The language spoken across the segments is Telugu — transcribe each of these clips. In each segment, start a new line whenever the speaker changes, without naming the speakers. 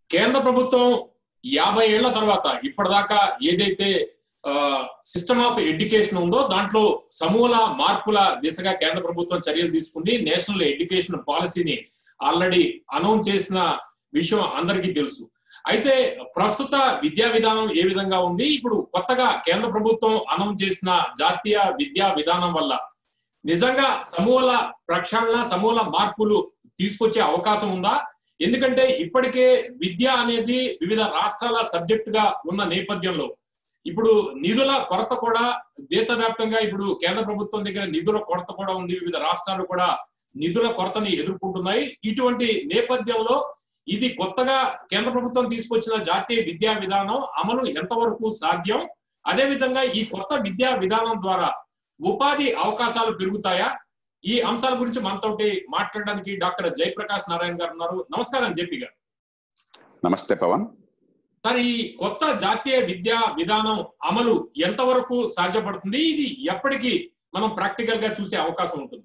కేంద్ర ప్రభుత్వం యాభై ఏళ్ల తర్వాత ఇప్పటిదాకా ఏదైతే సిస్టమ్ ఆఫ్ ఎడ్యుకేషన్ ఉందో దాంట్లో సమూల మార్పుల దిశగా కేంద్ర ప్రభుత్వం చర్యలు తీసుకుంది నేషనల్ ఎడ్యుకేషన్ పాలసీని ఆల్రెడీ అనౌన్స్ చేసిన విషయం అందరికీ తెలుసు అయితే ప్రస్తుత విద్యా విధానం ఏ విధంగా ఉంది ఇప్పుడు కొత్తగా కేంద్ర ప్రభుత్వం అనౌన్స్ చేసిన జాతీయ విద్యా విధానం వల్ల నిజంగా సమూల ప్రక్షాళన సమూల మార్పులు తీసుకొచ్చే అవకాశం ఉందా ఎందుకంటే ఇప్పటికే విద్య అనేది వివిధ రాష్ట్రాల సబ్జెక్ట్ గా ఉన్న నేపథ్యంలో ఇప్పుడు నిధుల కొరత కూడా దేశవ్యాప్తంగా ఇప్పుడు కేంద్ర ప్రభుత్వం దగ్గర నిధుల కొరత కూడా ఉంది వివిధ రాష్ట్రాలు కూడా నిధుల కొరతని ఎదుర్కొంటున్నాయి ఇటువంటి నేపథ్యంలో ఇది కొత్తగా కేంద్ర ప్రభుత్వం తీసుకొచ్చిన జాతీయ విద్యా విధానం అమలు ఎంతవరకు సాధ్యం అదే విధంగా ఈ కొత్త విద్యా విధానం ద్వారా ఉపాధి అవకాశాలు పెరుగుతాయా ఈ అంశాల గురించి మనతోటి మాట్లాడడానికి డాక్టర్ జయప్రకాష్ నారాయణ గారు ఉన్నారు నమస్కారం జేపీ గారు
నమస్తే పవన్
సార్ ఈ కొత్త జాతీయ విద్యా విధానం అమలు ఎంతవరకు సాధ్యపడుతుంది ఇది ఎప్పటికీ మనం ప్రాక్టికల్ గా చూసే అవకాశం ఉంటుంది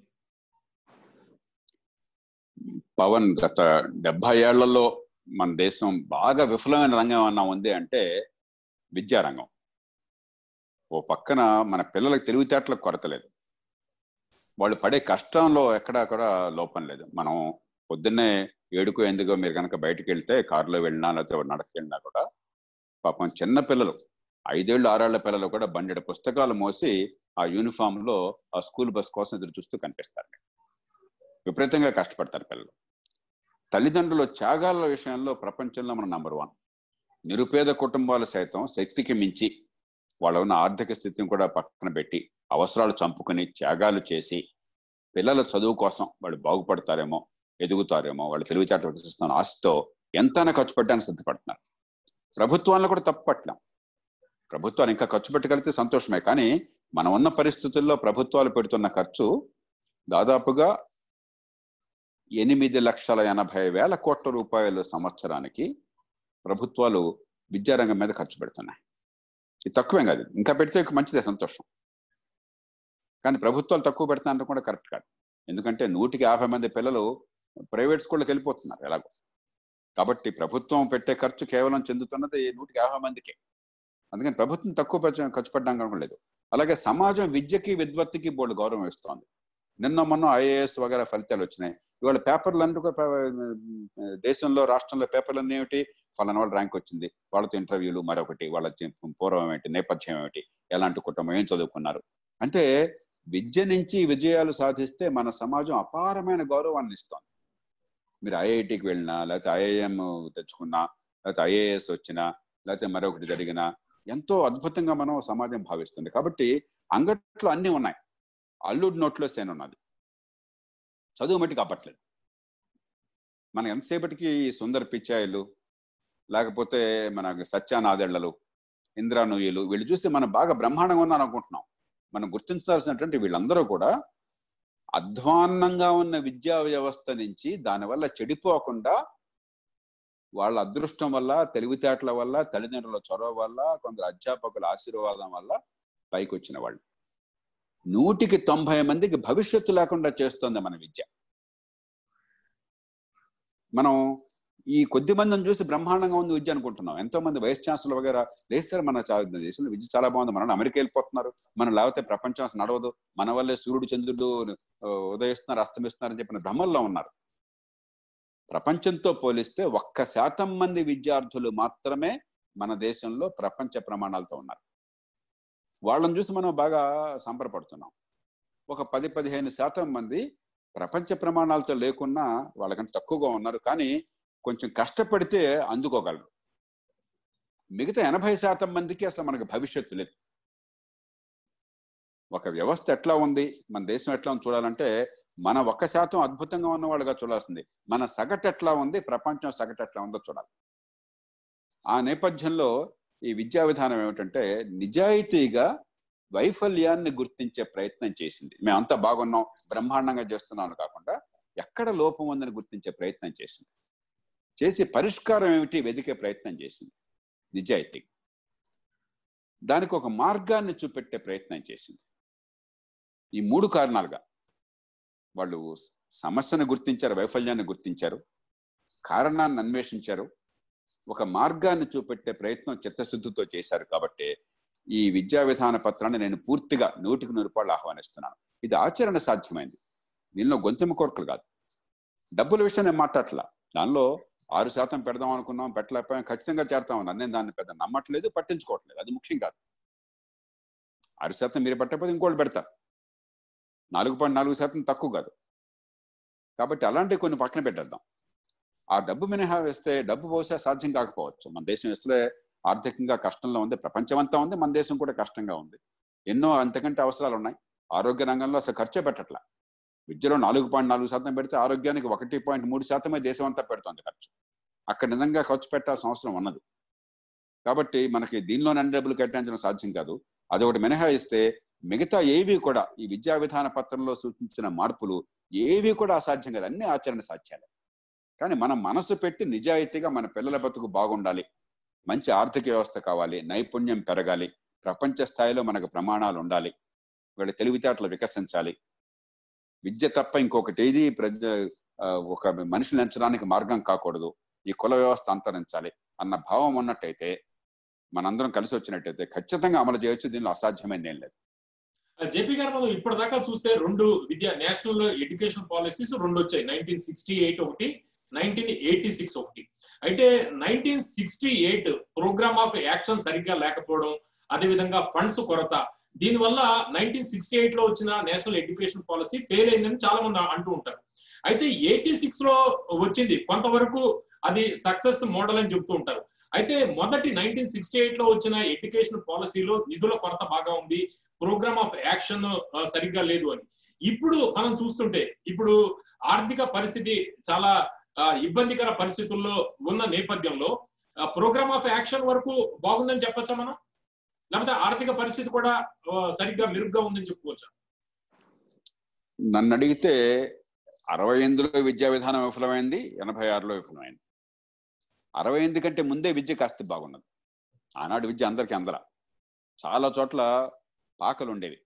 పవన్ గత డెబ్బై ఏళ్లలో మన దేశం బాగా విఫలమైన రంగం ఏమన్నా ఉంది అంటే విద్యారంగం ఓ పక్కన మన పిల్లలకు తెలివితేటలకు కొరత లేదు వాళ్ళు పడే కష్టంలో ఎక్కడా కూడా లోపం లేదు మనం పొద్దున్నే ఏడుకో ఎందుకో మీరు కనుక బయటకు వెళ్తే కారులో వెళ్ళినా లేకపోతే నడక వెళ్ళినా కూడా పాపం చిన్న పిల్లలు ఐదేళ్ళు ఆరేళ్ల పిల్లలు కూడా బండెడు పుస్తకాలు మోసి ఆ యూనిఫామ్ లో ఆ స్కూల్ బస్ కోసం ఎదురు చూస్తూ కనిపిస్తారు విపరీతంగా కష్టపడతారు పిల్లలు తల్లిదండ్రుల త్యాగాల విషయంలో ప్రపంచంలో మన నంబర్ వన్ నిరుపేద కుటుంబాలు సైతం శక్తికి మించి వాళ్ళ ఉన్న ఆర్థిక స్థితిని కూడా పక్కన పెట్టి అవసరాలు చంపుకొని త్యాగాలు చేసి పిల్లల చదువు కోసం వాళ్ళు బాగుపడతారేమో ఎదుగుతారేమో వాళ్ళు తెలివితేటలు వికసిస్తున్న ఆశతో ఎంతైనా ఖర్చు పెట్టడానికి సిద్ధపడుతున్నారు ప్రభుత్వాలను కూడా తప్పు పట్టలేం ప్రభుత్వాలు ఇంకా ఖర్చు పెట్టగలిగితే సంతోషమే కానీ మనం ఉన్న పరిస్థితుల్లో ప్రభుత్వాలు పెడుతున్న ఖర్చు దాదాపుగా ఎనిమిది లక్షల ఎనభై వేల కోట్ల రూపాయలు సంవత్సరానికి ప్రభుత్వాలు విద్యారంగం మీద ఖర్చు పెడుతున్నాయి ఇది తక్కువేం కాదు ఇంకా పెడితే మంచిదే సంతోషం కానీ ప్రభుత్వాలు తక్కువ పెడుతున్నారంటే కూడా కరెక్ట్ కాదు ఎందుకంటే నూటికి యాభై మంది పిల్లలు ప్రైవేట్ స్కూళ్ళకి వెళ్ళిపోతున్నారు ఎలాగో కాబట్టి ప్రభుత్వం పెట్టే ఖర్చు కేవలం చెందుతున్నది నూటికి యాభై మందికే అందుకని ప్రభుత్వం తక్కువ ఖర్చు పెట్టడం కనుకోలేదు అలాగే సమాజం విద్యకి విద్వత్తుకి బోర్డు గౌరవం ఇస్తోంది నిన్న మొన్న ఐఏఎస్ వగేరా ఫలితాలు వచ్చినాయి ఇవాళ పేపర్లు అందుకు దేశంలో రాష్ట్రంలో పేపర్లు అన్నీ ఏమిటి ఫలానా వాళ్ళ ర్యాంక్ వచ్చింది వాళ్ళతో ఇంటర్వ్యూలు మరొకటి వాళ్ళ పూర్వం ఏమిటి నేపథ్యం ఏమిటి ఎలాంటి కుటుంబం ఏం చదువుకున్నారు అంటే విద్య నుంచి విజయాలు సాధిస్తే మన సమాజం అపారమైన గౌరవాన్ని ఇస్తోంది మీరు ఐఐటికి వెళ్ళినా లేకపోతే ఐఐఎం తెచ్చుకున్నా లేకపోతే ఐఏఎస్ వచ్చినా లేకపోతే మరొకటి జరిగినా ఎంతో అద్భుతంగా మనం సమాజం భావిస్తుంది కాబట్టి అంగట్లో అన్నీ ఉన్నాయి అల్లుడి నోట్లో సేన ఉన్నది చదువు మట్టి కాపట్లేదు మనం ఎంతసేపటికి సుందర పిచ్చాయిలు లేకపోతే మన సత్యానాదెళ్లలు ఇంద్రానుయులు వీళ్ళు చూసి మనం బాగా బ్రహ్మాండంగా ఉన్నాను అనుకుంటున్నాం మనం గుర్తించాల్సినటువంటి వీళ్ళందరూ కూడా అధ్వాన్నంగా ఉన్న విద్యా వ్యవస్థ నుంచి దానివల్ల చెడిపోకుండా వాళ్ళ అదృష్టం వల్ల తెలివితేటల వల్ల తల్లిదండ్రుల చొరవ వల్ల కొందరు అధ్యాపకుల ఆశీర్వాదం వల్ల పైకి వచ్చిన వాళ్ళు నూటికి తొంభై మందికి భవిష్యత్తు లేకుండా చేస్తుంది మన విద్య మనం ఈ కొద్ది మందిని చూసి బ్రహ్మాండంగా ఉంది విద్య అనుకుంటున్నాం ఎంతో మంది వైస్ ఛాన్సలర్ వగేరా లేదు సార్ మన దేశంలో విద్య చాలా బాగుంది మనం అమెరికా వెళ్ళిపోతున్నారు మనం లేకపోతే ప్రపంచం అసలు నడవదు మన వల్లే సూర్యుడు చంద్రుడు ఉదయిస్తున్నారు అస్తమిస్తున్నారు అని చెప్పిన భ్రమల్లో ఉన్నారు ప్రపంచంతో పోలిస్తే ఒక్క శాతం మంది విద్యార్థులు మాత్రమే మన దేశంలో ప్రపంచ ప్రమాణాలతో ఉన్నారు వాళ్ళని చూసి మనం బాగా సంబరపడుతున్నాం ఒక పది పదిహేను శాతం మంది ప్రపంచ ప్రమాణాలతో లేకున్నా వాళ్ళకంటే తక్కువగా ఉన్నారు కానీ కొంచెం కష్టపడితే అందుకోగలరు మిగతా ఎనభై శాతం మందికి అసలు మనకు భవిష్యత్తు లేదు ఒక వ్యవస్థ ఎట్లా ఉంది మన దేశం ఎట్లా ఉంది చూడాలంటే మన ఒక్క శాతం అద్భుతంగా ఉన్న వాళ్ళుగా చూడాల్సింది మన సగటు ఎట్లా ఉంది ప్రపంచం సగటు ఎట్లా ఉందో చూడాలి ఆ నేపథ్యంలో ఈ విద్యా విధానం ఏమిటంటే నిజాయితీగా వైఫల్యాన్ని గుర్తించే ప్రయత్నం చేసింది మేమంతా బాగున్నాం బ్రహ్మాండంగా చేస్తున్నాను కాకుండా ఎక్కడ లోపం ఉందని గుర్తించే ప్రయత్నం చేసింది చేసి పరిష్కారం ఏమిటి వెతికే ప్రయత్నం చేసింది నిజాయితీ దానికి ఒక మార్గాన్ని చూపెట్టే ప్రయత్నం చేసింది ఈ మూడు కారణాలుగా వాళ్ళు సమస్యను గుర్తించారు వైఫల్యాన్ని గుర్తించారు కారణాన్ని అన్వేషించారు ఒక మార్గాన్ని చూపెట్టే ప్రయత్నం చిత్తశుద్ధితో చేశారు కాబట్టి ఈ విద్యా విధాన పత్రాన్ని నేను పూర్తిగా నూటికి నూరు రూపాయలు ఆహ్వానిస్తున్నాను ఇది ఆచరణ సాధ్యమైంది దీనిలో గొంతెమ్మ కోరికలు కాదు డబ్బుల విషయం నేను మాట్లాడట్లా దానిలో ఆరు శాతం పెడదాం అనుకున్నాం పెట్టలేకపోయాం ఖచ్చితంగా చేరుతాం అన్నాను నేను దాన్ని పెద్ద నమ్మట్లేదు పట్టించుకోవట్లేదు అది ముఖ్యం కాదు ఆరు శాతం మీరు పెట్టకపోతే ఇంకోటి పెడతారు నాలుగు పాయింట్ నాలుగు శాతం తక్కువ కాదు కాబట్టి అలాంటివి కొన్ని పక్కన పెట్టేద్దాం ఆ డబ్బు మినహా వేస్తే డబ్బు బహుశా సాధ్యం కాకపోవచ్చు మన దేశం అసలే ఆర్థికంగా కష్టంలో ఉంది ప్రపంచం అంతా ఉంది మన దేశం కూడా కష్టంగా ఉంది ఎన్నో అంతకంటే అవసరాలు ఉన్నాయి ఆరోగ్య రంగంలో అసలు ఖర్చే పెట్టట్లా విద్యలో నాలుగు పాయింట్ నాలుగు శాతం పెడితే ఆరోగ్యానికి ఒకటి పాయింట్ మూడు శాతమే దేశం అంతా పెడుతోంది ఖర్చు అక్కడ నిజంగా ఖర్చు పెట్టాల్సిన అవసరం ఉన్నది కాబట్టి మనకి దీనిలోనే అన్ని డబ్బులు కేటాయించడం సాధ్యం కాదు అదొకటి మినహాయిస్తే మిగతా ఏవి కూడా ఈ విద్యా విధాన పత్రంలో సూచించిన మార్పులు ఏవి కూడా అసాధ్యం కాదు అన్ని ఆచరణ సాధ్యాలే కానీ మనం మనసు పెట్టి నిజాయితీగా మన పిల్లల బతుకు బాగుండాలి మంచి ఆర్థిక వ్యవస్థ కావాలి నైపుణ్యం పెరగాలి ప్రపంచ స్థాయిలో మనకు ప్రమాణాలు ఉండాలి వీళ్ళ తెలివితేటలు వికసించాలి విద్య తప్ప ఇంకొకటి ఏది ప్రజ ఆ, ఒక మనిషిని ఎంచడానికి మార్గం కాకూడదు ఈ కుల వ్యవస్థ అంతరించాలి అన్న భావం ఉన్నట్టయితే మనందరం కలిసి వచ్చినట్టయితే ఖచ్చితంగా అమలు చేయొచ్చు దీనిలో అసాధ్యమైంది ఏం లేదు
జేపీ గారు మనం ఇప్పటిదాకా చూస్తే రెండు విద్యా నేషనల్ ఎడ్యుకేషన్ పాలసీస్ రెండు వచ్చాయి నైన్టీన్ సిక్స్టీ ఎయిట్ ఒకటి నైన్టీన్ ఎయిటీ సిక్స్ ఒకటి అయితే nineteen sixty eight programme of action సరిగ్గా లేకపోవడం అదేవిధంగా ఫండ్స్ కొరత దీనివల్ల నైన్టీన్ సిక్స్టీ ఎయిట్ లో వచ్చిన నేషనల్ ఎడ్యుకేషన్ పాలసీ ఫెయిల్ అయిందని చాలా మంది అంటూ ఉంటారు అయితే ఎయిటీ సిక్స్ లో వచ్చింది కొంతవరకు అది సక్సెస్ మోడల్ అని చెప్తూ ఉంటారు అయితే మొదటి నైన్టీన్ సిక్స్టీ ఎయిట్ లో వచ్చిన ఎడ్యుకేషన్ పాలసీలో నిధుల కొరత బాగా ఉంది ప్రోగ్రామ్ ఆఫ్ యాక్షన్ సరిగ్గా లేదు అని ఇప్పుడు మనం చూస్తుంటే ఇప్పుడు ఆర్థిక పరిస్థితి చాలా ఆ, ఇబ్బందికర పరిస్థితుల్లో ఉన్న నేపథ్యంలో ప్రోగ్రామ్ ఆఫ్ యాక్షన్ వరకు బాగుందని చెప్పొచ్చా మనం లేకపోతే ఆర్థిక పరిస్థితి కూడా ఆ, సరిగ్గా మెరుగ్గా ఉందని చెప్పుకోవచ్చా
నన్ను అడిగితే అరవై ఎనిమిదిలో విద్యా విధానం విఫలమైంది ఎనభై ఆరులో విఫలమైంది అరవై ఎనిమిది కంటే ముందే విద్య కాస్త బాగున్నది ఆనాడు విద్య అందరికీ అందల చాలా చోట్ల పాకలు ఉండేవి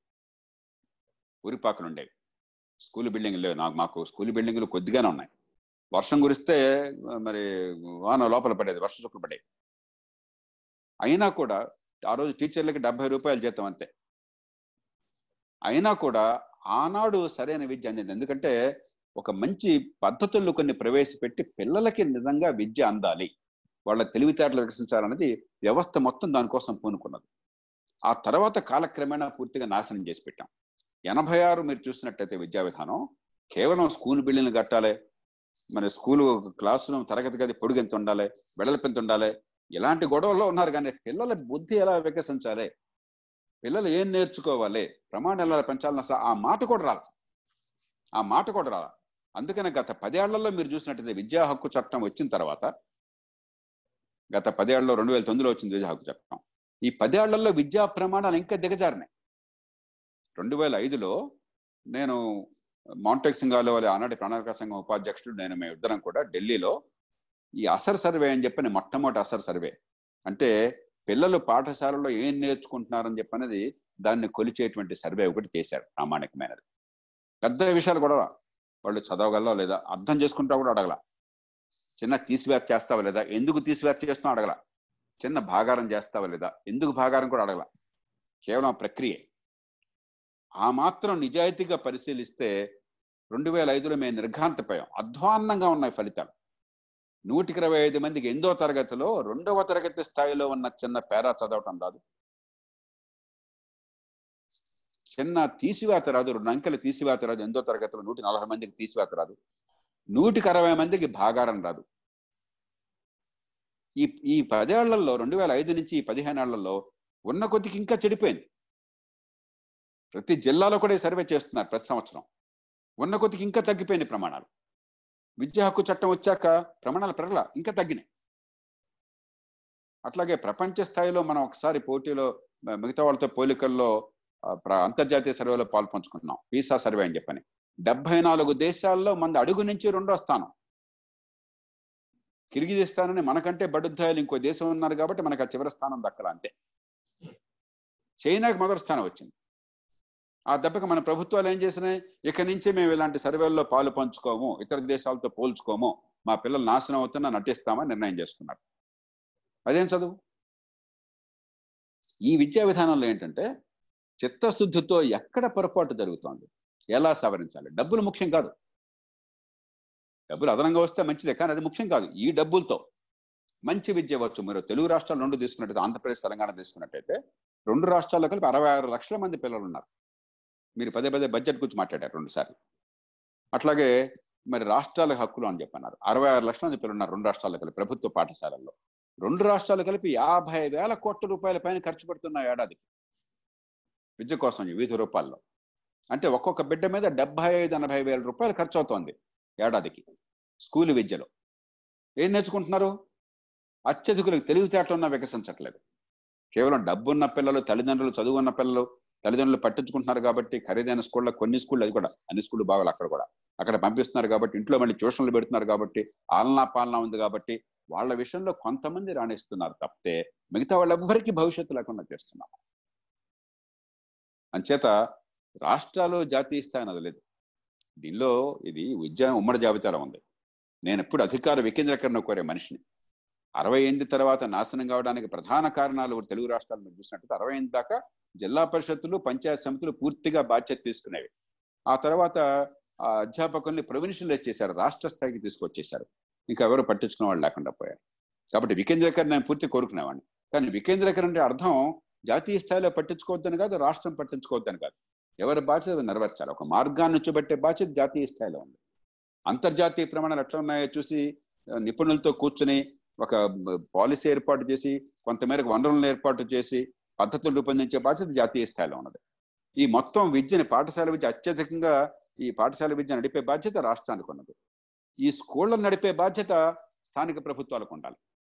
ఊరి పాకలు ఉండేవి స్కూల్ బిల్డింగ్లు లేవు నాకు మాకు స్కూల్ బిల్డింగ్లు కొద్దిగానే ఉన్నాయి వర్షం కురిస్తే మరి వాన లోపల పడేది వర్ష చుక్కలు పడేది అయినా కూడా ఆ రోజు టీచర్లకి డెబ్బై రూపాయలు జీతం అంతే అయినా కూడా ఆనాడు సరైన విద్య అందింది ఎందుకంటే ఒక మంచి పద్ధతుల్లో కొన్ని ప్రవేశపెట్టి పిల్లలకి నిజంగా విద్య అందాలి వాళ్ళ తెలివితేటలు వికసించాలనేది వ్యవస్థ మొత్తం దానికోసం పూనుకున్నది ఆ తర్వాత కాలక్రమేణా పూర్తిగా నాశనం చేసి పెట్టాం ఎనభై ఆరు మీరు చూసినట్టయితే విద్యా విధానం కేవలం స్కూల్ బిల్డింగ్లు కట్టాలి మరి స్కూలు క్లాసులు తరగతి గది పొడుగు ఎంత ఉండాలి వెడల్పు ఎంత ఉండాలి ఇలాంటి గొడవల్లో ఉన్నారు కానీ పిల్లల బుద్ధి ఎలా వికసించాలి పిల్లలు ఏం నేర్చుకోవాలి ప్రమాణాలు ఎలా పెంచాలని అసలు ఆ మాట కూడా రాలి ఆ మాట కూడా రాలి అందుకని గత పదేళ్లలో మీరు చూసినట్టయితే విద్యా హక్కు చట్టం వచ్చిన తర్వాత గత పదేళ్లలో రెండు వేల తొమ్మిదిలో వచ్చింది విద్యా హక్కు చట్టం ఈ పదేళ్లలో విద్యా ప్రమాణాలు ఇంకా దిగజారినాయి రెండు వేల ఐదులో నేను మౌంటెక్ సింగాలో వాళ్ళ ఆనాటి ప్రణాళిక సంఘం ఉపాధ్యక్షుడు నేను మేము ఇద్దరం కూడా ఢిల్లీలో ఈ అసర్ సర్వే అని చెప్పని మొట్టమొదటి అసర్ సర్వే అంటే పిల్లలు పాఠశాలలో ఏం నేర్చుకుంటున్నారని చెప్పనేది దాన్ని కొలిచేటువంటి సర్వే ఒకటి చేశారు ప్రామాణికమైనది పెద్ద విషయాలు కూడా వాళ్ళు చదవగలరా లేదా అర్థం చేసుకుంటా కూడా అడగల చిన్న తీసివేత చేస్తావా లేదా ఎందుకు తీసివేత చేస్తున్నా అడగల చిన్న భాగారం చేస్తావా లేదా ఎందుకు భాగారం కూడా అడగల కేవలం ప్రక్రియ ఆ మాత్రం నిజాయితీగా పరిశీలిస్తే రెండు వేల ఐదులో మేము నిర్ఘాంతపోయాం అధ్వాన్నంగా ఉన్నాయి ఫలితాలు నూటికి ఇరవై ఐదు మందికి ఎనిమిదో తరగతిలో రెండవ తరగతి స్థాయిలో ఉన్న చిన్న పేరా చదవటం రాదు చిన్న తీసివేత రాదు రెండు అంకెలు తీసివేత రాదు ఎనిమిదో తరగతిలో నూట నలభై మందికి తీసివేత రాదు నూటికి అరవై మందికి భాగారం రాదు ఈ ఈ పదేళ్లలో రెండు వేల ఐదు నుంచి ఈ పదిహేనేళ్లలో ఉన్న కొద్దికి ఇంకా చెడిపోయింది ప్రతి జిల్లాలో కూడా ఈ సర్వే చేస్తున్నారు ప్రతి సంవత్సరం ఉన్న కొద్దికి ఇంకా తగ్గిపోయినాయి ప్రమాణాలు విద్యా హక్కు చట్టం వచ్చాక ప్రమాణాలు పెరగల ఇంకా తగ్గినాయి అట్లాగే ప్రపంచ స్థాయిలో మనం ఒకసారి పోటీలో మ- మిగతా వాళ్ళతో పోలికల్లో ఆ, ప్ర- అంతర్జాతీయ సర్వేలో పాల్పంచుకున్నాం పీసా సర్వే అని చెప్పని డెబ్బై నాలుగు దేశాల్లో మంది అడుగు నుంచి రెండో స్థానం కిర్గిజిస్తాన్ అని మనకంటే బడుద్దాయాలు ఇంకో దేశం ఉన్నారు కాబట్టి మనకు ఆ చివరి స్థానం దక్కల అంతే చైనాకి మొదటి స్థానం వచ్చింది ఆ దెబ్బకి మన ప్రభుత్వాలు ఏం చేసినాయి ఇక నుంచి మేము ఇలాంటి సర్వేల్లో పాలు పంచుకోము ఇతర దేశాలతో పోల్చుకోము మా పిల్లలు నాశనం అవుతున్నా నటిస్తామని నిర్ణయం చేసుకున్నారు అదేం చదువు ఈ విద్యా విధానంలో ఏంటంటే చిత్తశుద్ధితో ఎక్కడ పొరపాటు జరుగుతోంది ఎలా సవరించాలి డబ్బులు ముఖ్యం కాదు డబ్బులు అదనంగా వస్తే మంచిదే కానీ అది ముఖ్యం కాదు ఈ డబ్బులతో మంచి విద్య వచ్చు మీరు తెలుగు రాష్ట్రాలు రెండు తీసుకున్నట్టయితే ఆంధ్రప్రదేశ్ తెలంగాణ తీసుకున్నట్టయితే రెండు రాష్ట్రాల్లో కలిపి అరవై ఆరు లక్షల మంది పిల్లలు ఉన్నారు మీరు పదే పదే బడ్జెట్ గురించి మాట్లాడారు రెండు సార్లు అట్లాగే మరి రాష్ట్రాల హక్కులు అని చెప్పన్నారు అరవై ఆరు లక్షల మంది పిల్లలు ఉన్నారు రెండు రాష్ట్రాల్లో కలిపి ప్రభుత్వ పాఠశాలల్లో రెండు రాష్ట్రాలు కలిపి యాభై వేల కోట్ల రూపాయల పైన ఖర్చు పెడుతున్న ఏడాది విద్య కోసం వివిధ రూపాల్లో అంటే ఒక్కొక్క బిడ్డ మీద డెబ్బై ఐదు ఎనభై వేల రూపాయలు ఖర్చు అవుతోంది ఏడాదికి స్కూల్ విద్యలో ఏం నేర్చుకుంటున్నారు అత్యధికులకు తెలివితేటలున్నా వికసించట్లేదు కేవలం డబ్బున్న పిల్లలు తల్లిదండ్రులు చదువున్న పిల్లలు తల్లిదండ్రులు పట్టించుకుంటున్నారు కాబట్టి ఖరీదైన స్కూళ్ళ కొన్ని స్కూళ్ళు అది కూడా అన్ని స్కూళ్ళు బాగాలి అక్కడ కూడా అక్కడ పంపిస్తున్నారు కాబట్టి ఇంట్లో మళ్ళీ ట్యూషన్లు పెడుతున్నారు కాబట్టి ఆలనా పాలన ఉంది కాబట్టి వాళ్ళ విషయంలో కొంతమంది రాణిస్తున్నారు తప్పితే మిగతా వాళ్ళెవ్వరికీ భవిష్యత్తు లేకుండా చేస్తున్నారు అంచేత రాష్ట్రాలు జాతీయ స్థాయి అన్నది లేదు దీనిలో ఇది విద్య ఉమ్మడి జాబితాలో ఉంది నేను ఎప్పుడు అధికార వికేంద్రీకరణ కోరే మనిషిని అరవై ఎనిమిది తర్వాత నాశనం కావడానికి ప్రధాన కారణాలు తెలుగు రాష్ట్రాలు మీరు చూసినట్టు అరవై ఎనిమిది దాకా జిల్లా పరిషత్తులు పంచాయత్ సమితులు పూర్తిగా బాధ్యత తీసుకునేవి ఆ తర్వాత ఆ అధ్యాపకుల్ని ప్రొవిన్షియలైజ్ చేశారు రాష్ట్ర స్థాయికి తీసుకొచ్చేశారు ఇంకా ఎవరు పట్టించుకునే వాళ్ళు లేకుండా పోయారు కాబట్టి వికేంద్రీకరణ నేను పూర్తి కోరుకునేవాడిని కానీ వికేంద్రీకరణ అంటే అర్థం జాతీయ స్థాయిలో పట్టించుకోవద్దని కాదు రాష్ట్రం పట్టించుకోవద్దని కాదు ఎవరి బాధ్యత నెరవేర్చాలి ఒక మార్గాన్ని చూపెట్టే బాధ్యత జాతీయ స్థాయిలో ఉంది అంతర్జాతీయ ప్రమాణాలు ఎట్లా ఉన్నాయో చూసి నిపుణులతో కూర్చుని ఒక పాలసీ ఏర్పాటు చేసి కొంతమేరకు వనరులను ఏర్పాటు చేసి పద్ధతులు రూపొందించే బాధ్యత జాతీయ స్థాయిలో ఉన్నది ఈ మొత్తం విద్యని పాఠశాల విద్య అత్యధికంగా ఈ పాఠశాల విద్య నడిపే బాధ్యత రాష్ట్రానికి ఉన్నది ఈ స్కూళ్ళను నడిపే బాధ్యత స్థానిక ప్రభుత్వాలకు ఉండాలి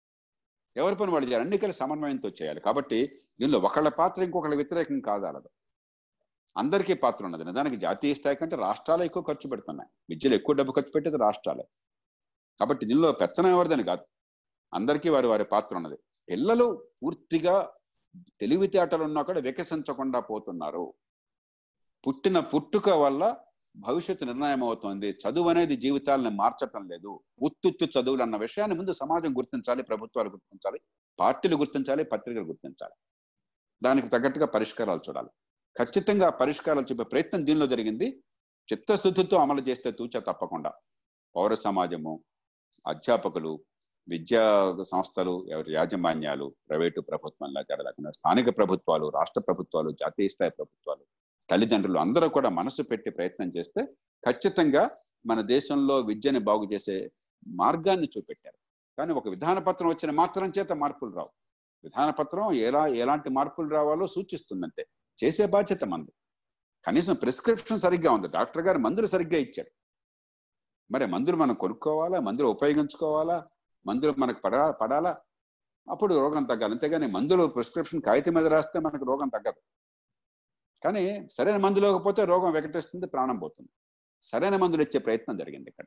ఎవరి పని వాళ్ళు చేయాలి అన్ని కలిసి సమన్వయంతో చేయాలి కాబట్టి దీనిలో ఒకళ్ళ పాత్ర ఇంకొకళ్ళ వ్యతిరేకం కాదాలదు అందరికీ పాత్ర ఉన్నది నిజానికి జాతీయ స్థాయి కంటే రాష్ట్రాలు ఎక్కువ ఖర్చు పెడుతున్నాయి విద్యలో ఎక్కువ డబ్బు ఖర్చు పెట్టేది రాష్ట్రాలే కాబట్టి దీనిలో పెత్తనం ఎవరిదని కాదు అందరికీ వారి వారి పాత్ర ఉన్నది పిల్లలు పూర్తిగా తెలివితేటలు ఉన్నా కూడా వికసించకుండా పోతున్నారు పుట్టిన పుట్టుక వల్ల భవిష్యత్తు నిర్ణయం అవుతోంది చదువు అనేది జీవితాలను మార్చటం లేదు ఉత్తుత్తు చదువులు అన్న విషయాన్ని ముందు సమాజం గుర్తించాలి ప్రభుత్వాలు గుర్తించాలి పార్టీలు గుర్తించాలి పత్రికలు గుర్తించాలి దానికి తగ్గట్టుగా పరిష్కారాలు చూడాలి ఖచ్చితంగా పరిష్కారాలు చెప్పే ప్రయత్నం దీనిలో జరిగింది చిత్తశుద్ధితో అమలు చేస్తే తూచ తప్పకుండా పౌర సమాజము అధ్యాపకులు విద్యా సంస్థలు ఎవరి యాజమాన్యాలు ప్రైవేటు ప్రభుత్వంలా జరగకుండా స్థానిక ప్రభుత్వాలు రాష్ట్ర ప్రభుత్వాలు జాతీయ స్థాయి ప్రభుత్వాలు తల్లిదండ్రులు అందరూ కూడా మనసు పెట్టి ప్రయత్నం చేస్తే ఖచ్చితంగా మన దేశంలో విద్యని బాగు చేసే మార్గాన్ని చూపెట్టారు కానీ ఒక విధాన పత్రం వచ్చిన మాత్రం చేత మార్పులు రావు విధాన పత్రం ఎలా ఎలాంటి మార్పులు రావాలో సూచిస్తుందంటే చేసే బాధ్యత మంది కనీసం ప్రిస్క్రిప్షన్ సరిగ్గా ఉంది డాక్టర్ గారు మందులు సరిగ్గా ఇచ్చారు మరి మందులు మనం కొనుక్కోవాలా మందులు ఉపయోగించుకోవాలా మందులు మనకు పడా పడాలా అప్పుడు రోగం తగ్గాలి అంతేగాని మందులు ప్రిస్క్రిప్షన్ కాగితం మీద రాస్తే మనకు రోగం తగ్గదు కానీ సరైన మందు లేకపోతే రోగం వెకటిస్తుంది ప్రాణం పోతుంది సరైన మందులు ఇచ్చే ప్రయత్నం జరిగింది ఇక్కడ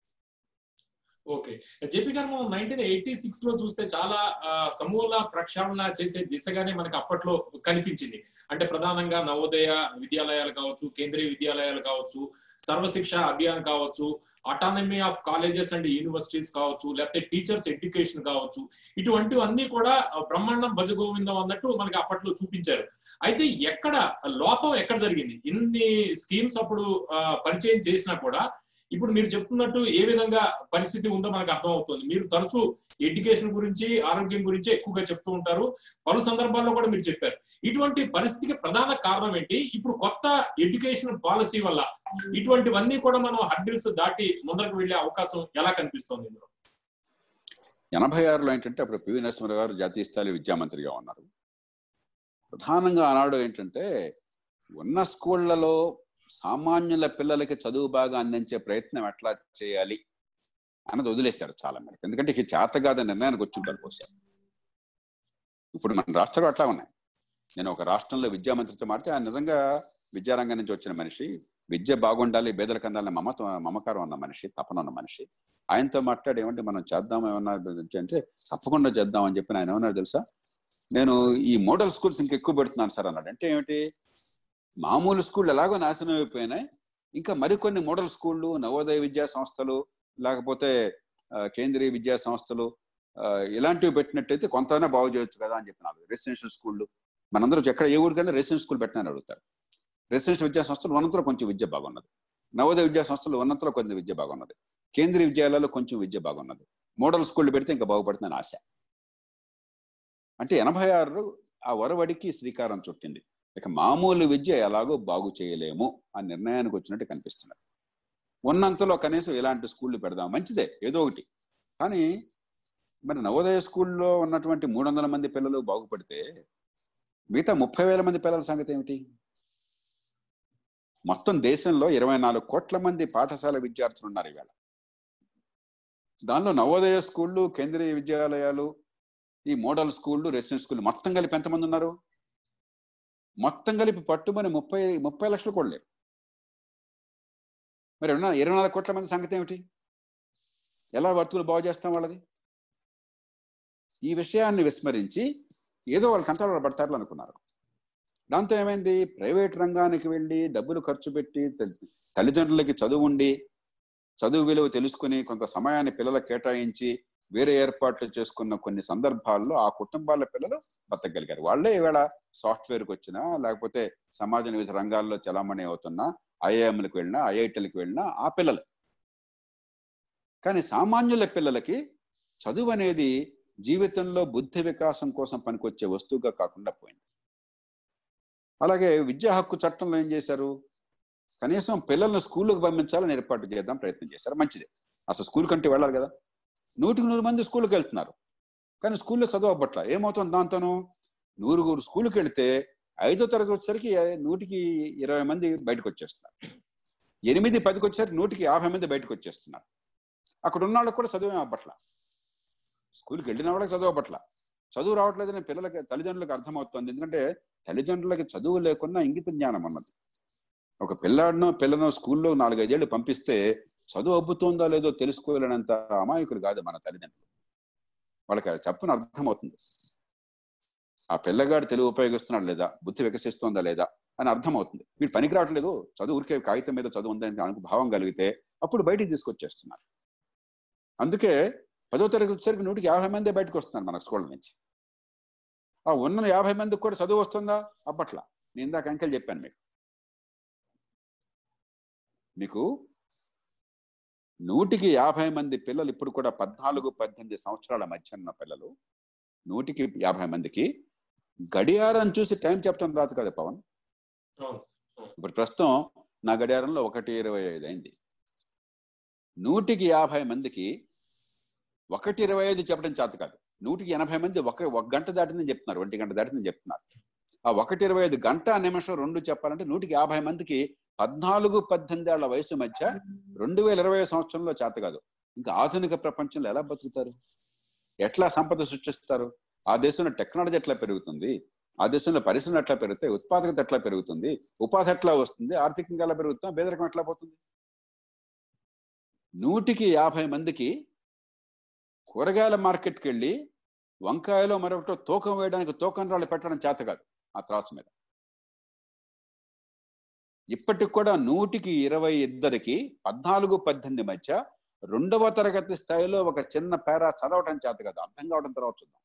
ఓకే జేపీ గారు మనం నైన్టీన్ ఎయిటీ సిక్స్ లో చూస్తే చాలా సమూల ప్రక్షాళన చేసే దిశగానే మనకు అప్పట్లో కనిపించింది అంటే ప్రధానంగా నవోదయ విద్యాలయాలు కావచ్చు కేంద్రీయ విద్యాలయాలు కావచ్చు సర్వశిక్ష అభియాన్ కావచ్చు autonomy of colleges and universities కావచ్చు లేకపోతే టీచర్స్ ఎడ్యుకేషన్ కావచ్చు ఇటువంటివన్నీ కూడా బ్రహ్మాండం భజగోవిందం అన్నట్టు మనకి అప్పట్లో చూపించారు అయితే ఎక్కడ లోపం ఎక్కడ జరిగింది ఇన్ని స్కీమ్స్ అప్పుడు పరిచయం చేసినా కూడా ఇప్పుడు మీరు చెప్తున్నట్టు ఏ విధంగా పరిస్థితి ఉందో మనకు అర్థమవుతుంది మీరు తరచూ ఎడ్యుకేషన్ గురించి ఆరోగ్యం గురించి ఎక్కువగా చెప్తూ ఉంటారు పలు సందర్భాల్లో కూడా మీరు చెప్పారు ఇటువంటి పరిస్థితికి ప్రధాన కారణం ఏంటి ఇప్పుడు కొత్త ఎడ్యుకేషన్ పాలసీ వల్ల ఇటువంటివన్నీ కూడా మనం హర్డిల్స్ దాటి ముందరకు వెళ్లే అవకాశం ఎలా కనిపిస్తోంది ఇందులో
ఎనభై ఆరులో ఏంటంటే అప్పుడు పివి నరసింహరావు గారు జాతీయ స్థాయి విద్యామంత్రిగా ఉన్నారు ప్రధానంగా ఆనాడు ఏంటంటే ఉన్న స్కూళ్లలో సామాన్యుల పిల్లలకి చదువు బాగా అందించే ప్రయత్నం ఎట్లా చేయాలి అన్నది వదిలేశారు చాలా మంది ఎందుకంటే ఇక చేతగాద నిర్ణయానికి వచ్చి ఉంటారు బహుశా ఇప్పుడు మన రాష్ట్రాలు అట్లా ఉన్నాయి నేను ఒక రాష్ట్రంలో విద్యామంత్రితో మాట్లాడితే ఆయన నిజంగా విద్యారంగం నుంచి వచ్చిన మనిషి విద్య బాగుండాలి బేదలకు అందాలని మమత మమకారం ఉన్న మనిషి తపన ఉన్న మనిషి ఆయనతో మాట్లాడి ఏమంటే మనం చేద్దాం ఏమన్నా అంటే తప్పకుండా చేద్దాం అని చెప్పి ఆయన ఏమన్నారు తెలుసా నేను ఈ మోడల్ స్కూల్స్ ఇంకెక్కువ పెడుతున్నాను సార్ అన్నాడు అంటే ఏమిటి మామూలు స్కూళ్ళు ఎలాగో నాశనం అయిపోయినాయి ఇంకా మరికొన్ని మోడల్ స్కూళ్ళు నవోదయ విద్యా సంస్థలు లేకపోతే కేంద్రీయ విద్యా సంస్థలు ఆ, ఇలాంటివి పెట్టినట్టయితే కొంతైనా బాగు చేయొచ్చు కదా అని చెప్పినారు రెసిడెన్షియల్ స్కూళ్ళు మనందరూ ఎక్కడ ఏ ఊరికైనా రెసిడెన్షియల్ స్కూల్ పెట్టినని అడుగుతారు రెసిడెన్షియల్ విద్యా సంస్థలు ఉన్నంతలో కొంచెం విద్య బాగున్నది నవోదయ విద్యా సంస్థలు ఉన్నంతలో కొంచెం విద్య బాగున్నది కేంద్రీయ విద్యాలయాల్లో కొంచెం విద్య బాగున్నది మోడల్ స్కూళ్ళు పెడితే ఇంకా బాగుపడుతుందని ఆశ అంటే ఎనభై ఆరు ఆ వరవడికి శ్రీకారం చుట్టింది ఇక మామూలు విద్య ఎలాగో బాగు చేయలేము ఆ నిర్ణయానికి వచ్చినట్టు కనిపిస్తున్నది ఉన్నంతలో కనీసం ఇలాంటి స్కూళ్ళు పెడదాం మంచిదే ఏదో ఒకటి కానీ మరి నవోదయ స్కూల్లో ఉన్నటువంటి మూడు వందల మంది పిల్లలు బాగుపడితే మిగతా ముప్పై వేల మంది పిల్లల సంగతి ఏమిటి మొత్తం దేశంలో ఇరవై నాలుగు కోట్ల మంది పాఠశాల విద్యార్థులు ఉన్నారు ఇవాళ దానిలో నవోదయ స్కూళ్ళు కేంద్రీయ విద్యాలయాలు ఈ మోడల్ స్కూళ్ళు రెసిడెన్స్ స్కూళ్ళు మొత్తం కలిపి ఎంతమంది ఉన్నారు మొత్తం కలిపి పట్టుమని ముప్పై ముప్పై లక్షలు కూడా లేరు మరి ఉన్న ఇరవై నాలుగు కోట్ల మంది సంగతి ఏమిటి ఎలా వర్తులు బాగు చేస్తాం వాళ్ళది ఈ విషయాన్ని విస్మరించి ఏదో వాళ్ళు కంట్రోల్ పడతారు అనుకున్నారు దాంతో ఏమైంది ప్రైవేట్ రంగానికి వెళ్ళి డబ్బులు ఖర్చు పెట్టి త- తల్లిదండ్రులకి చదువు ఉండి చదువు విలువ తెలుసుకుని కొంత సమయాన్ని పిల్లలకు కేటాయించి వేరే ఏర్పాట్లు చేసుకున్న కొన్ని సందర్భాల్లో ఆ కుటుంబాల పిల్లలు బతకగలిగారు వాళ్ళే ఈవేళ సాఫ్ట్వేర్కి వచ్చినా లేకపోతే సమాజ వివిధ రంగాల్లో చలామణి అవుతున్నా ఐఐఎంలకు వెళ్ళినా ఐఐటీలకు వెళ్ళినా ఆ పిల్లలు కానీ సామాన్యుల పిల్లలకి చదువు అనేది జీవితంలో బుద్ధి వికాసం కోసం పనికొచ్చే వస్తువుగా కాకుండా పోయింది అలాగే విద్యా హక్కు చట్టంలో ఏం చేశారు కనీసం పిల్లల్ని స్కూళ్ళకు పంపించాలని ఏర్పాటు చేద్దాం ప్రయత్నం చేశారు మంచిదే అసలు స్కూల్ కంటే వెళ్ళాలి కదా నూటికి నూరు మంది స్కూల్కి వెళ్తున్నారు కానీ స్కూల్లో చదువు అవ్వట్ల ఏమవుతుంది దాంతోను నూరుగురు స్కూల్కి వెళితే ఐదో తరగతి వచ్చేసరికి నూటికి ఇరవై మంది బయటకు వచ్చేస్తున్నారు ఎనిమిది పదికి వచ్చేసరికి నూటికి యాభై మంది బయటకు వచ్చేస్తున్నారు అక్కడ ఉన్న వాళ్ళకి కూడా చదువు ఏం అవ్వట్ల స్కూల్కి వెళ్ళిన వాళ్ళకి చదువు అవ్వట్ల చదువు రావట్లేదని పిల్లలకి తల్లిదండ్రులకు అర్థమవుతుంది ఎందుకంటే తల్లిదండ్రులకి చదువు లేకున్నా ఇంగిత జ్ఞానం అన్నది ఒక పిల్లాడినో పిల్లను స్కూల్లో నాలుగైదేళ్లు పంపిస్తే చదువు అబ్బుతుందో లేదో తెలుసుకోలేనంత అమాయకులు కాదు మన తల్లిదండ్రులు వాళ్ళకి అది చెప్పున అర్థమవుతుంది ఆ పిల్లగాడు తెలుగు ఉపయోగిస్తున్నాడు లేదా బుద్ధి వికసిస్తుందా లేదా అని అర్థమవుతుంది వీడు పనికి రావట్లేదు చదువు ఊరికే కాగితం మీద చదువు ఉందని అనుకు భావం కలిగితే అప్పుడు బయటికి తీసుకొచ్చేస్తున్నారు అందుకే పదో తరగతి వచ్చేసరికి నూటికి యాభై మంది బయటకు వస్తున్నారు మన స్కూల్ నుంచి ఆ ఉన్న యాభై మందికి కూడా చదువు వస్తుందా అప్పట్లా నేను ఇందాక అంకెల్ చెప్పాను మీకు మీకు నూటికి యాభై మంది పిల్లలు ఇప్పుడు కూడా పద్నాలుగు పద్దెనిమిది సంవత్సరాల మధ్య ఉన్న పిల్లలు నూటికి యాభై మందికి గడియారం చూసి టైం చెప్పడం రాదు కదా పవన్
అవును సార్
ఇప్పుడు ప్రస్తుతం నా గడియారంలో ఒకటి ఇరవై ఐదు అయింది నూటికి యాభై మందికి ఒకటి ఇరవై ఐదు చెప్పడం చేత కాదు నూటికి ఎనభై మంది ఒక ఒక గంట దాటిందని చెప్తున్నారు ఒంటి గంట దాటిందని చెప్తున్నారు ఆ ఒకటి ఇరవై ఐదు గంట నిమిషం రెండు చెప్పాలంటే నూటికి యాభై మందికి పద్నాలుగు పద్దెనిమిది ఏళ్ల వయసు మధ్య రెండు వేల ఇరవై సంవత్సరంలో చేత కాదు ఇంకా ఆధునిక ప్రపంచంలో ఎలా బతుకుతారు ఎట్లా సంపద సృష్టిస్తారు ఆ దేశంలో టెక్నాలజీ ఎట్లా పెరుగుతుంది ఆ దేశంలో పరిశ్రమలు ఎట్లా పెరుగుతాయి ఉత్పాదకత ఎట్లా పెరుగుతుంది ఉపాధి ఎట్లా వస్తుంది ఆర్థికంగా ఎలా పెరుగుతాం పేదరికం ఎట్లా పోతుంది నూటికి యాభై మందికి కూరగాయల మార్కెట్కి వెళ్ళి వంకాయలో మరొకటో తూకం వేయడానికి తూకం రాళ్ళు పెట్టడం చేత కాదు ఆ త్రాసు మీద ఇప్పటికి కూడా నూటికి ఇరవై ఇద్దరికి పద్నాలుగు పద్దెనిమిది మధ్య రెండవ తరగతి స్థాయిలో ఒక చిన్న పేరా చదవటం చేత కాదు అర్థం కావడం తర్వాత చూద్దాం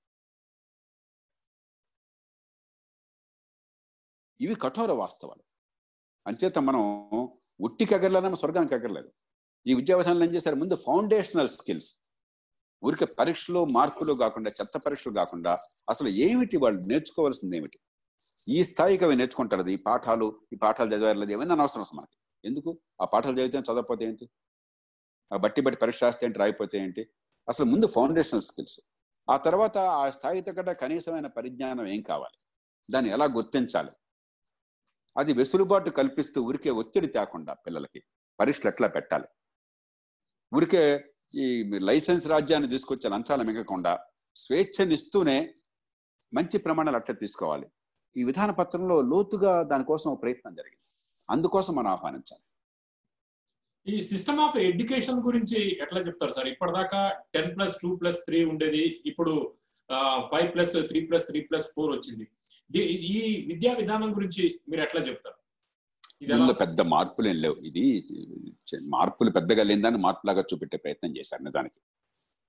ఇవి కఠోర వాస్తవాలు అంచేత మనం ఉట్టికి ఎగరలేనో స్వర్గానికి ఎగరలేదు ఈ విద్యా విధానంలో ఏం చేశారు ముందు ఫౌండేషనల్ స్కిల్స్ ఊరికే పరీక్షలు మార్కులు కాకుండా చెత్త పరీక్షలు కాకుండా అసలు ఏమిటి వాళ్ళు నేర్చుకోవాల్సింది ఏమిటి ఈ స్థాయికి అవి నేర్చుకుంటారు ఈ పాఠాలు ఈ పాఠాలు చదివారు ఏమైనా అనవసరం అసలు మనకి ఎందుకు ఆ పాఠాలు చదివితే చదవకపోతే ఏంటి ఆ బట్టి బట్టి పరీక్ష రాస్తే ఏంటి రాయిపోతే ఏంటి అసలు ముందు ఫౌండేషనల్ స్కిల్స్ ఆ తర్వాత ఆ స్థాయి తగ్గట కనీసమైన పరిజ్ఞానం ఏం కావాలి దాన్ని ఎలా గుర్తించాలి అది వెసులుబాటు కల్పిస్తూ ఊరికే ఒత్తిడి తేకుండా పిల్లలకి పరీక్షలు ఎట్లా పెట్టాలి ఊరికే ఈ లైసెన్స్ రాజ్యాన్ని తీసుకొచ్చే లంచాలు మిగకుండా స్వేచ్ఛనిస్తూనే మంచి ప్రమాణాలు అట్లా తీసుకోవాలి ఈ విధాన పత్రంలో లోతుగా దానికోసం ఒక ప్రయత్నం జరిగింది అందుకోసం మనం ఆహ్వానించాలి
ఈ సిస్టమ్ ఆఫ్ ఎడ్యుకేషన్ గురించి ఎట్లా చెప్తారు సార్ ఇప్పటిదాకా ten plus two plus three ఉండేది ఇప్పుడు five plus three plus three plus four వచ్చింది ది- ఈ విద్యా విధానం గురించి మీరు ఎట్లా చెప్తారు ఇది ఎలా
ఇందులో పెద్ద మార్పులు ఏం లేవు ఇది చ- మార్పులు పెద్దగా లేదని మార్పులాగా చూపెట్టే ప్రయత్నం చేశారు నిజానికి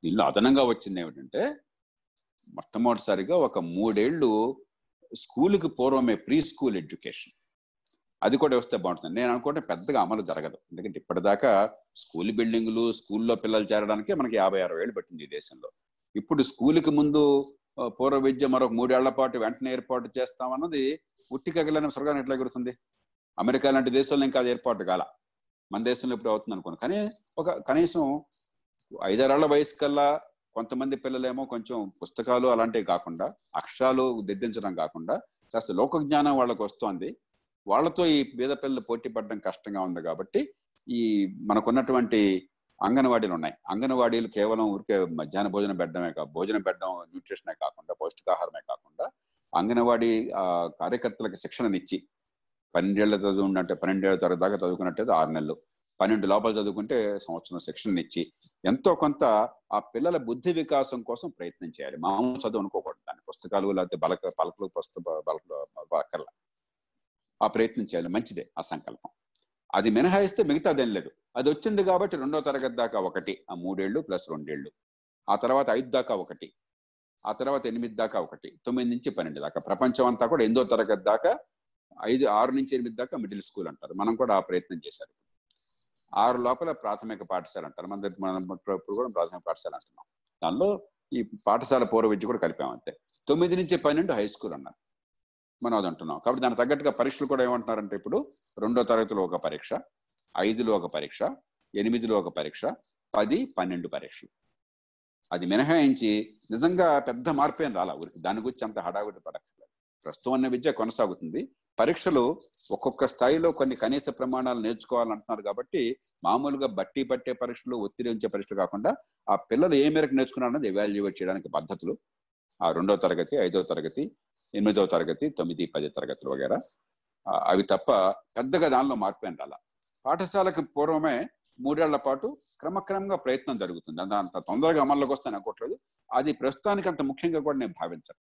దీనిలో అదనంగా వచ్చింది ఏమిటంటే మొట్టమొదటిసారిగా ఒక మూడేళ్లు స్కూల్కి పూర్వమే ప్రీ స్కూల్ ఎడ్యుకేషన్ అది కూడా వస్తే బాగుంటుంది నేను అనుకుంటే పెద్దగా అమలు జరగదు ఎందుకంటే ఇప్పటిదాకా స్కూల్ బిల్డింగులు స్కూల్లో పిల్లలు చేరడానికి మనకి యాభై అరవై ఏళ్ళు పట్టింది ఈ దేశంలో ఇప్పుడు స్కూల్కి ముందు ఆ, పూర్వ విద్య మరొక మూడేళ్ల పాటు వెంటనే ఏర్పాటు చేస్తామన్నది ఉట్టి కగలని స్వర్గాన్ని ఎట్లా ఎగురుతుంది అమెరికా లాంటి దేశాల్లో ఇంకా అది ఏర్పాటు కాల మన దేశంలో ఇప్పుడు అవుతుంది అనుకోను కానీ ఒక కనీసం ఐదారేళ్ల వయసు కల్లా కొంతమంది పిల్లలేమో కొంచెం పుస్తకాలు అలాంటివి కాకుండా అక్షరాలు దిద్దించడం కాకుండా కాస్త లోక జ్ఞానం వాళ్ళకి వస్తోంది వాళ్ళతో ఈ పేద పిల్లలు పోటీ పడడం కష్టంగా ఉంది కాబట్టి ఈ మనకున్నటువంటి అంగన్వాడీలు ఉన్నాయి అంగన్వాడీలు కేవలం ఊరికే మధ్యాహ్న భోజనం పెట్టడమే కాదు భోజనం పెట్టడం న్యూట్రిషనే కాకుండా పౌష్టికాహారమే కాకుండా అంగన్వాడీ ఆ, కార్యకర్తలకు శిక్షణనిచ్చి పన్నెండేళ్ల చదువు అంటే పన్నెండేళ్ల తరగతి దాకా చదువుకున్నట్టయితే ఆరు నెలలు పన్నెండు లోపల చదువుకుంటే సంవత్సరం శిక్షణ ఇచ్చి ఎంతో కొంత ఆ పిల్లల బుద్ధి వికాసం కోసం ప్రయత్నం చేయాలి మామూలు చదువు అనుకోకూడదు దాని పుస్తకాలు లేకపోతే బలక పలకలు పుస్తక బలకలు అక్కర్ల ఆ ప్రయత్నం చేయాలి మంచిదే ఆ సంకల్పం అది మినహాయిస్తే మిగతాదేం లేదు అది వచ్చింది కాబట్టి రెండో తరగతి దాకా ఒకటి ఆ మూడేళ్లు ప్లస్ రెండేళ్లు ఆ తర్వాత ఐదు దాకా ఒకటి ఆ తర్వాత ఎనిమిది దాకా ఒకటి తొమ్మిది నుంచి పన్నెండు దాకా ప్రపంచం అంతా కూడా ఎనిమిదో తరగతి దాకా ఐదు ఆరు నుంచి ఎనిమిది దాకా మిడిల్ స్కూల్ అంటారు మనం కూడా ఆ ప్రయత్నం చేశారు ఆరు లోపల ప్రాథమిక పాఠశాల అంటారు మన దగ్గర మనం ఇప్పుడు కూడా ప్రాథమిక పాఠశాల అంటున్నాం దానిలో ఈ పాఠశాల పూర్వ విద్య కూడా కలిపాం అంతే తొమ్మిది నుంచి పన్నెండు హై స్కూల్ అన్నారు మనం అది అంటున్నాం కాబట్టి దానికి తగ్గట్టుగా పరీక్షలు కూడా ఏమంటున్నారంటే ఇప్పుడు రెండో తరగతిలో ఒక పరీక్ష ఐదులో ఒక పరీక్ష ఎనిమిదిలో ఒక పరీక్ష పది పన్నెండు పరీక్షలు అది మినహాయించి నిజంగా పెద్ద మార్పు ఏం రాలా ఊరికి దాని గురించి అంత హడావిడి పడక్కర్లేదు ప్రస్తుతం అన్న విద్య కొనసాగుతుంది పరీక్షలు ఒక్కొక్క స్థాయిలో కొన్ని కనీస ప్రమాణాలు నేర్చుకోవాలంటున్నారు కాబట్టి మామూలుగా బట్టి పట్టే పరీక్షలు ఒత్తిడి ఉంచే పరీక్షలు కాకుండా ఆ పిల్లలు ఏ మేరకు నేర్చుకున్నారన్నది ఎవాల్యుయేట్ చేయడానికి పద్ధతులు ఆ రెండో తరగతి ఐదో తరగతి ఎనిమిదవ తరగతి తొమ్మిది పది తరగతులు వగేరా ఆ, అవి తప్ప పెద్దగా దానిలో మార్పు ఏం రాల పాఠశాలకు పూర్వమే మూడేళ్ల పాటు క్రమక్రమంగా ప్రయత్నం జరుగుతుంది అది అంత తొందరగా అమల్లోకి వస్తాను అనుకోవట్లేదు అది ప్రస్తుతానికి అంత ముఖ్యంగా కూడా నేను భావించను